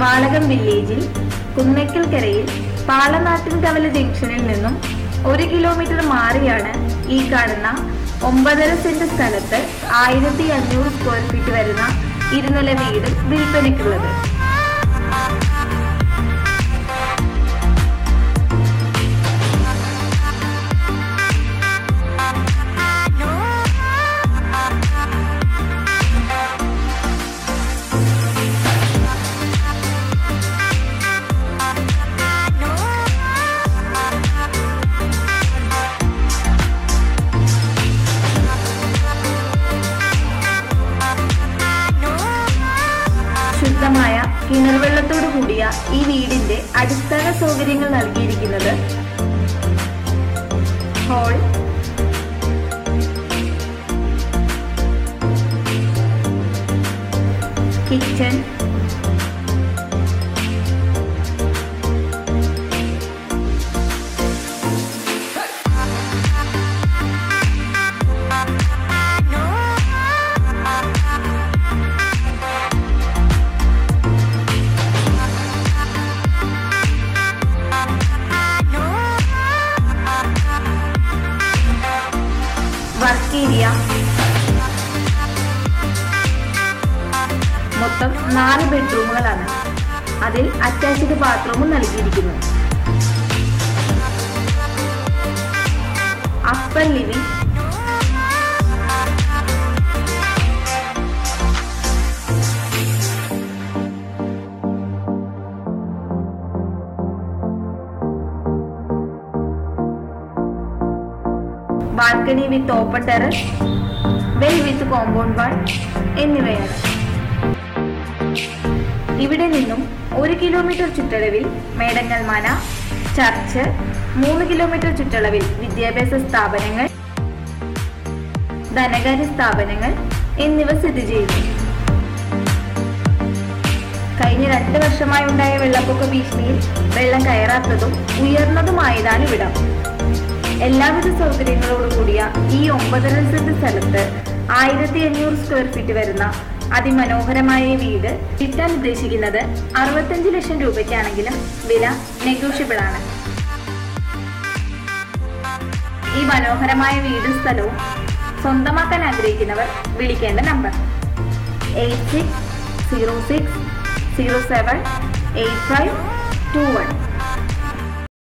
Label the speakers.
Speaker 1: വാളകം വില്ലേജിൽ കുന്നക്കൽ കരയിൽ പാലനാട്ടിൻ കവല ജംഗ്ഷനിൽ നിന്നും ഒരു കിലോമീറ്റർ മാറിയാണ് ഈ കാണുന്ന ഒമ്പതര സെന്റ് സ്ഥലത്ത് ആയിരത്തി അഞ്ഞൂറ് സ്ക്വയർ ഫീറ്റ് വരുന്ന ഇരുനില വീട് വിൽപ്പനയ്ക്കുള്ളത് ശുദ്ധമായ കിണർ വെള്ളത്തോടു കൂടിയ ഈ വീടിന്റെ അടിസ്ഥാന സൗകര്യങ്ങൾ നൽകിയിരിക്കുന്നത് ഹാൾ കിച്ചൺ വർക്ക് ഏരിയ മൊത്തം നാല് ബെഡ്റൂമുകളാണ് അതിൽ അറ്റാച്ച്ഡ് ബാത്റൂമും നൽകിയിരിക്കുന്നു upper living balcony with open terrace well with compound wall എന്നിവയാണ് ഇവിടെ നിന്നും ഒരു കിലോമീറ്റർ ചുറ്റളവിൽ മേടങ്ങൽ മന ചർച്ച് മൂന്ന് കിലോമീറ്റർ ചുറ്റളവിൽ വിദ്യാഭ്യാസ സ്ഥാപനങ്ങൾ ധനകാര്യ സ്ഥാപനങ്ങൾ എന്നിവ സ്ഥിതി ചെയ്യുന്നു കഴിഞ്ഞ രണ്ട് വർഷമായി ഉണ്ടായ വെള്ളപ്പൊക്ക ഭീഷണിയിൽ വെള്ളം കയറാത്തതും ഉയർന്നതുമായതാണ് ഇവിടം എല്ലാവിധ സൗകര്യങ്ങളോടും കൂടിയ ഈ ഒമ്പതര സെന്റ് സ്ഥലത്ത് ആയിരത്തി അഞ്ഞൂറ് സ്ക്വയർ ഫീറ്റ് വരുന്ന അതിമനോഹരമായ ഈ വീട് വിൽക്കാൻ ഉദ്ദേശിക്കുന്നത് അറുപത്തഞ്ച് ലക്ഷം രൂപയ്ക്കാണെങ്കിലും വില നെഗോഷ്യബിൾ ആണ് ഈ മനോഹരമായ വീടും സ്ഥലവും സ്വന്തമാക്കാൻ ആഗ്രഹിക്കുന്നവർ വിളിക്കേണ്ട number eight six zero six zero seven eight five two one